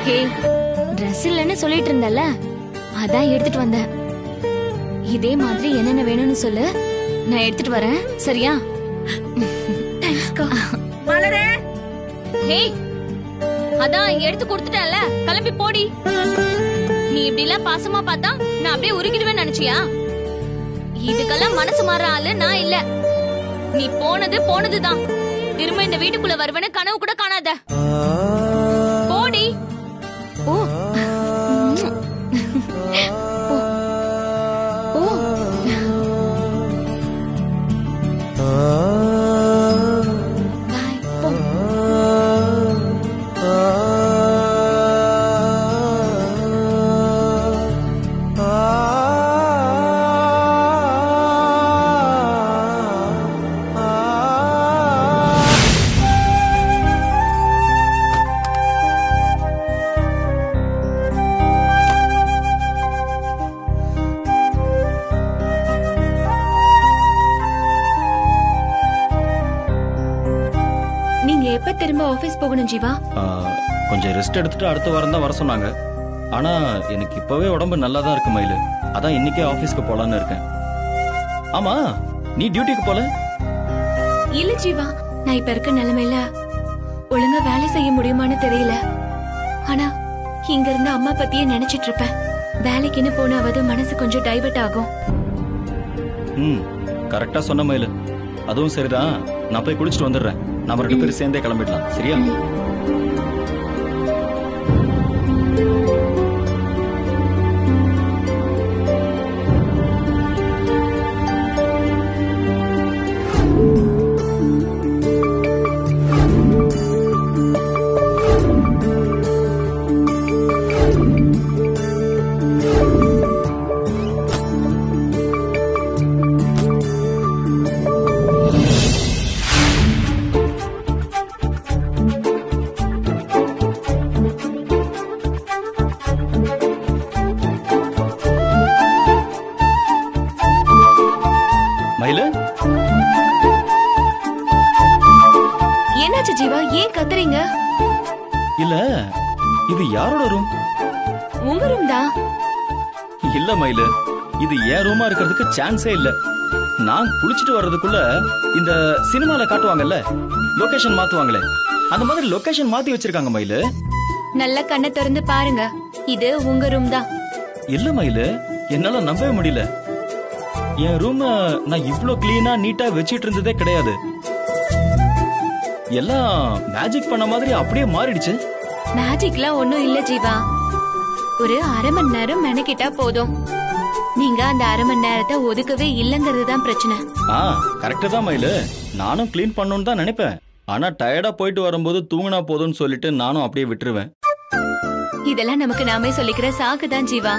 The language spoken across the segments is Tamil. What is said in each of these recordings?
ஹே ட்ரெஸ் இல்லைன்னு சொல்லிட்டு இருந்தல அதான் எடுத்துட்டு வந்தேன் இதே மாதிரி என்னென்ன வேணும்னு சொல்லு நான் எடுத்துட்டு வரேன் சரியா தேங்க்ஸ்க்கா மலரே ஹே அதான் எடுத்து கொடுத்துட்டேன்ல கிளம்பி போடி நீ இப்படி எல்லாம் பாசமா பார்த்தா நான் அப்படியே உருகிடுவேன் நினைச்சியா இதுக்கெல்லாம் மனசு மாற ஆளு நான் இல்ல நீ போனது போனதுதான் திரும்ப இந்த வீட்டுக்குள்ள வருவேன்னு கனவு கூட காணாத போடி ஓ ஓ பாய் போ நீங்க எப்ப திரும்ப ஆபீஸ் போகணும் ஜீவா ஆ, கொஞ்சம் ரெஸ்ட் எடுத்துட்டு அடுத்த வாரம் தான் வர சொன்னாங்க ஆனா எனக்கு இப்பவே உடம்பு நல்லா தான் இருக்கு மயிலு அதான் இன்னைக்கே ஆபீஸ்க்கு போலான்னு இருக்கேன் ஆமா நீ டியூட்டிக்கு போல இல்ல ஜீவா நான் இப்ப இருக்க நிலைமையில ஒழுங்கா வேலை செய்ய முடியுமான்னு தெரியல ஆனா இங்க இருந்து அம்மா பத்தியே நினைச்சிட்டு இருப்பேன் வேலைக்குன்னு போனாவது மனசு கொஞ்சம் டைவர்ட் ஆகும் ம் கரெக்டா சொன்ன மயிலு அதுவும் சரிதான் நான் போய் குளிச்சுட்டு வந்துடுறேன் நம்ம ரெண்டு பேரும் சேர்ந்தே கிளம்பிடலாம் சரியா மயிலு என்னாச்சு ஜீவா ஏன் கத்துறீங்க இல்ல இது யாரோட ரூம் உங்க ரூம் தான் இல்ல மயிலு இது என் ரூமா இருக்கிறதுக்கு சான்ஸே இல்ல நான் குளிச்சிட்டு வர்றதுக்குள்ள இந்த சினிமால காட்டுவாங்கல்ல லொகேஷன் மாத்துவாங்களே அந்த மாதிரி லொகேஷன் மாத்தி வச்சிருக்காங்க மயிலு நல்ல கண்ணை திறந்து பாருங்க இது உங்க ரூம் தான் இல்ல மயிலு என்னால நம்பவே முடியல என் ரூம நான் இவ்ளோ கிளீனா நீட்டா வச்சிட்டு இருந்ததே கிடையாது எல்லாம் மேஜிக் பண்ண மாதிரி அப்படியே மாறிடுச்சு மேஜிக்லாம் ஒண்ணும் இல்ல ஜீவா ஒரு அரை மணி நேரம் மெனக்கிட்டா போதும் நீங்க அந்த அரை மணி நேரத்தை ஒதுக்கவே இல்லங்கிறது தான் பிரச்சனை ஆ கரெக்டு தான் மயிலு நானும் க்ளீன் பண்ணணும்னு தான் நினைப்பேன் ஆனா டயர்டா போயிட்டு வரும்போது தூங்கினா போதும்னு சொல்லிட்டு நானும் அப்படியே விட்டுருவேன் இதெல்லாம் நமக்கு நாமே சொல்லிக்கிற சாக்கு தான் ஜீவா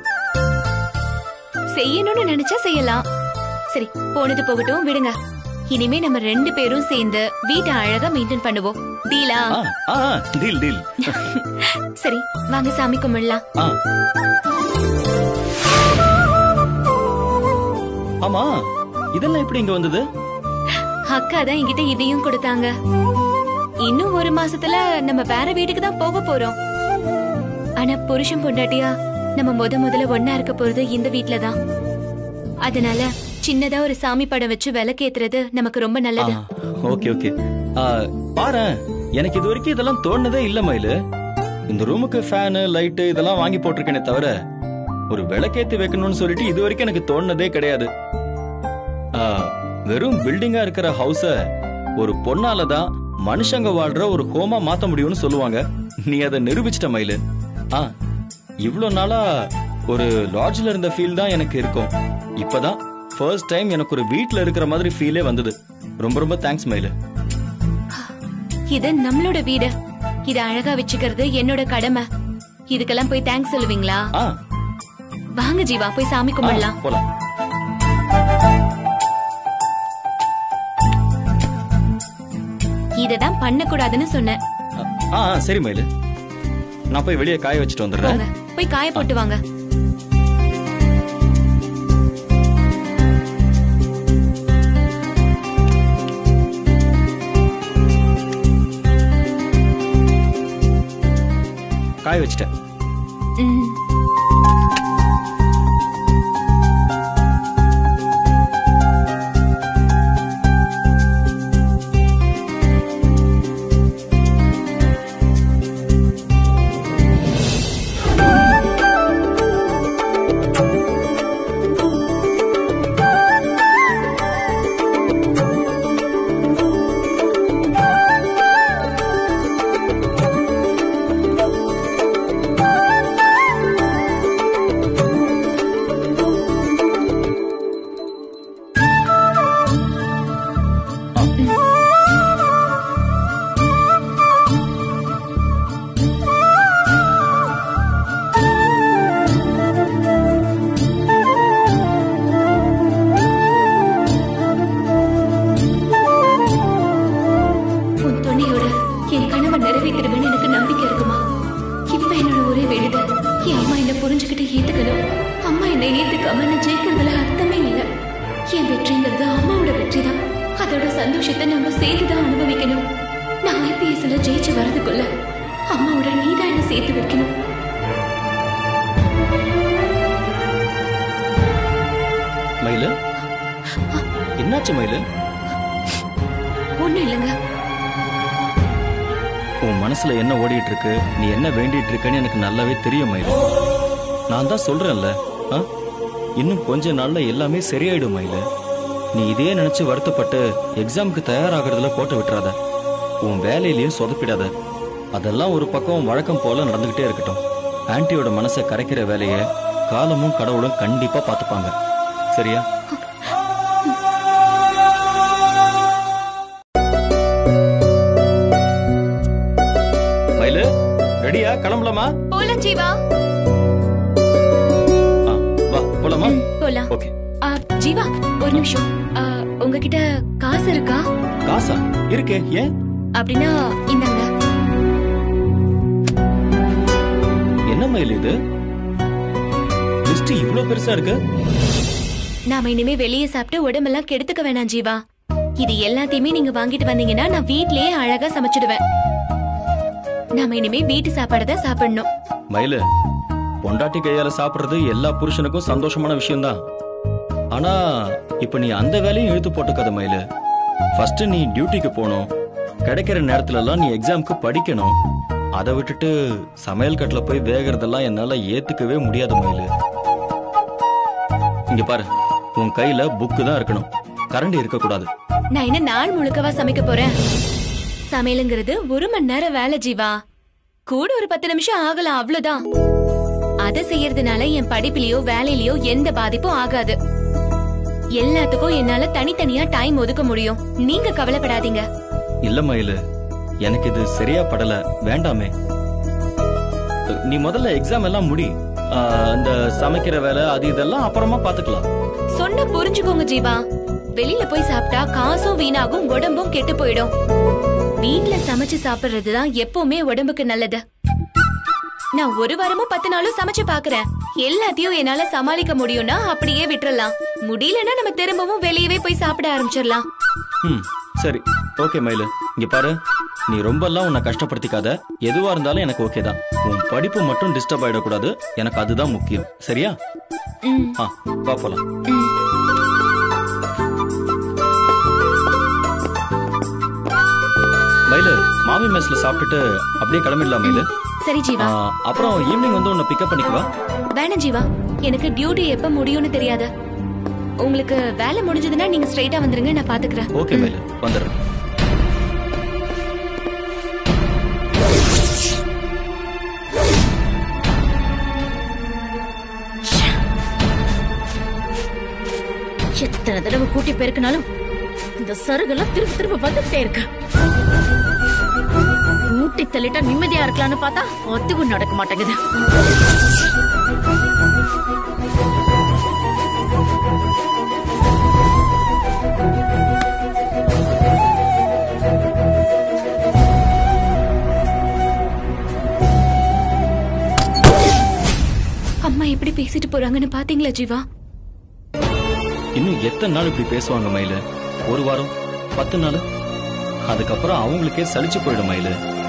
செய்யணும்னு நினைச்சா செய்யலாம் சரி போனது போகட்டும் விடுங்க இனிமே நம்ம ரெண்டு பேரும் சேர்ந்து வீட்டை அழகா மெயின்டைன் பண்ணுவோம் டீலா ஆ ஆ டீல் டீல் சரி வாங்க சாமி கும்பிடலாம் ஆ ஆமா இதெல்லாம் எப்படி இங்க வந்தது அக்கா தான் என்கிட்ட இதையும் கொடுத்தாங்க இன்னும் ஒரு மாசத்துல நம்ம வேற வீட்டுக்கு தான் போக போறோம் ஆனா புருஷன் பொண்டாட்டியா நம்ம முத முதல்ல ஒன்னா இருக்க போறது இந்த வீட்ல தான் அதனால சின்னதா ஒரு சாமி படம் வச்சு விளக்கேத்துறது நமக்கு ரொம்ப நல்லது ஓகே ஓகே பாரு எனக்கு இது வரைக்கும் இதெல்லாம் தோணுனதே இல்ல மயிலு இந்த ரூமுக்கு ஃபேனு லைட்டு இதெல்லாம் வாங்கி போட்டிருக்கேனே தவிர ஒரு விளக்கேத்தி வைக்கணும்னு சொல்லிட்டு இது வரைக்கும் எனக்கு தோணுனதே கிடையாது ஆ, வெறும் பில்டிங்கா இருக்கிற ஹவுஸ ஒரு பொண்ணால தான் மனுஷங்க வாழ்ற ஒரு ஹோமா மாத்த முடியும்னு சொல்லுவாங்க நீ அதை நிரூபிச்சிட்ட மயிலு ஆ இவ்ளோ நாளா ஒரு லாட்ஜ்ல இருந்த ஃபீல் தான் எனக்கு இருக்கும் இப்பதான் ஃபர்ஸ்ட் டைம் எனக்கு ஒரு வீட்ல இருக்கிற மாதிரி ஃபீலே வந்தது ரொம்ப ரொம்ப தேங்க்ஸ் மயிலு இது நம்மளோட வீடு இத அழகா வச்சுக்கிறது என்னோட கடமை இதுக்கெல்லாம் போய் தேங்க்ஸ் சொல்லுவீங்களா ஆ வாங்க ஜீவா போய் சாமி ஆ, கும்பிடலாம் போலாம் இததான் பண்ணக்கூடாதுன்னு சொன்னேன் ஆ ஆ, சரி மயிலு நான் போய் வெளியே காய வச்சுட்டு வந்துடுறேன் போங்க போய் காய போட்டு வாங்க காய காய வச்சிட்டேன் ம். உன் துணையோட என் கனவை நிறைவேற்றிடுவேன்னு எனக்கு நம்பிக்கை இருக்குமா இப்ப என்னோட ஒரே வேண்டுதல் என் அம்மா என்ன புரிஞ்சுக்கிட்டு ஏத்துக்கணும் அம்மா என்னை ஏத்துக்காம நான் ஜெயிக்கிறதுல அர்த்தமே இல்ல என் வெற்றிங்கிறது அம்மாவோட வெற்றி தான் அதோட சந்தோஷத்தை நம்ம சேர்த்து தான் அனுபவிக்கணும் நான் ஐபிஎஸ்ல ஜெயிச்சு வரதுக்குள்ள அம்மாவோட நீதான் என்ன சேர்த்து வைக்கணும் மயிலு என்னாச்சு மயிலு ஒண்ணும் இல்லைங்க உன் மனசுல என்ன ஓடிட்டு இருக்கு நீ என்ன வேண்டிட்டு இருக்கன்னு எனக்கு நல்லாவே தெரியும் மயிலு நான் தான் சொல்றேன்ல ஆ? இன்னும் கொஞ்ச நாள்ல எல்லாமே சரியாயிடும் மயிலு நீ இதே நினைச்சு வருத்தப்பட்டு எக்ஸாமுக்கு தயாராகிறதுல கோட்டை விட்டுறாத உன் வேலையிலயும் சொதப்பிடாத அதெல்லாம் ஒரு பக்கம் வழக்கம் போல நடந்துகிட்டே இருக்கட்டும் ஆன்ட்டியோட மனசை கரைக்கிற வேலையை காலமும் கடவுளும் கண்டிப்பா பார்த்துப்பாங்க சரியா மயிலு ரெடியா கிளம்பலாமா போலாம் ஜீவா ஆ, வா போலாமா ம், போலாம் ஓகே ஆ, ஜீவா ஒரு நிமிஷம் ஆ, உங்ககிட்ட காசு இருக்கா காசா இருக்கே ஏன் அப்படின்னா இந்தாங்க என்ன மயில் இது லிஸ்ட் இவ்ளோ பெருசா இருக்கு நாம இனிமே வெளியே சாப்பிட்டு உடம்பெல்லாம் கெடுத்துக்க வேணாம் ஜீவா இது எல்லாத்தையுமே நீங்க வாங்கிட்டு வந்தீங்கன்னா நான் வீட்லயே அழகா சமைச்சிடுவேன் நாம இனிமே வீட்டு சாப்பாடு தான் சாப்பிடணும் மயிலு பொண்டாட்டி கையால சாப்பிடுறது எல்லா புருஷனுக்கும் சந்தோஷமான விஷயம்தான் ஆனா இப்ப நீ அந்த வேலையும் இழுத்து போட்டுக்காத மயிலு ஃபர்ஸ்ட் நீ டியூட்டிக்கு போகணும் கிடைக்கிற நேரத்துல எல்லாம் நீ எக்ஸாம்க்கு படிக்கணும் அதை விட்டுட்டு சமையல் கட்டுல போய் வேகறதெல்லாம் என்னால ஏத்துக்கவே முடியாது மயிலு இங்க பாரு உன் கையில புக்கு தான் இருக்கணும் கரண்ட் இருக்கக்கூடாது நான் என்ன நாள் முழுக்கவா சமைக்க போறேன் சமையலுங்கிறது ஒரு மணி நேரம் வேலை ஜீவா கூட ஒரு பத்து நிமிஷம் ஆகலாம் அவ்வளவுதான் அதை செய்யறதுனால என் படிப்பிலயோ வேலையிலயோ எந்த பாதிப்பும் ஆகாது எல்லாத்துக்கும் என்னால தனித்தனியா டைம் ஒதுக்க முடியும் நீங்க கவலைப்படாதீங்க இல்ல மயிலு எனக்கு இது சரியா படல வேண்டாமே நீ முதல்ல எக்ஸாம் எல்லாம் முடி ஆ, இந்த சமைக்கிற வேலை அது இதெல்லாம் அப்புறமா பாத்துக்கலாம் சொன்ன புரிஞ்சுக்கோங்க ஜீவா வெளியில போய் சாப்பிட்டா காசும் வீணாகும் உடம்பும் கெட்டு போயிடும் வீட்ல சமைச்சு சாப்பிடுறதுதான் எப்பவுமே உடம்புக்கு நல்லது நான் ஒரு வாரமும் பத்து நாளும் சமைச்சு பாக்குறேன் எல்லாத்தையும் என்னால சமாளிக்க முடியும்னா அப்படியே விட்டுறலாம் முடியலன்னா நம்ம திரும்பவும் வெளியவே போய் சாப்பிட ஆரம்பிச்சிடலாம் ம் சரி ஓகே மயிலு இங்க பாரு நீ ரொம்பலாம் உன்னை கஷ்டப்படுத்திக்காத எதுவா இருந்தாலும் எனக்கு ஓகே தான் உன் படிப்பு மட்டும் டிஸ்டர்ப் ஆயிடக்கூடாது எனக்கு அதுதான் முக்கியம் சரியா ம், ஆ வா போலாம் ம். மயிலு மாமி மெஸ்ல சாப்பிட்டுட்டு அப்படியே கிளம்பிடலாம் மயிலு சரி ஆ, ஜீவா அப்புறம் ஈவினிங் வந்து உன்னை பிக்கப் பண்ணிக்குவா வேணாம் ஜீவா எனக்கு டியூட்டி எப்ப முடியும்னு தெரியாது உங்களுக்கு வேலை முடிஞ்சதுன்னா நீங்க ஸ்ட்ரைட்டா வந்துருங்க நான் பாத்துக்கிறேன் ஓகே மயிலு வந்துடுறேன் எத்தனை தடவை கூட்டி பெருக்கினாலும் இந்த சருகெல்லாம் திரும்ப திரும்ப வந்துட்டே இருக்கு ஊட்டி தள்ளிட்டா நிம்மதியா இருக்கலாம்னு பார்த்தா அதுவும் நடக்க மாட்டேங்குது அம்மா எப்படி பேசிட்டு போறாங்கன்னு பாத்தீங்களா ஜீவா இன்னும் எத்தனை நாள் இப்படி பேசுவாங்க மயிலு ஒரு வாரம் பத்து நாள் அதுக்கப்புறம் அவங்களுக்கே சலிச்சு போயிடும் மயிலு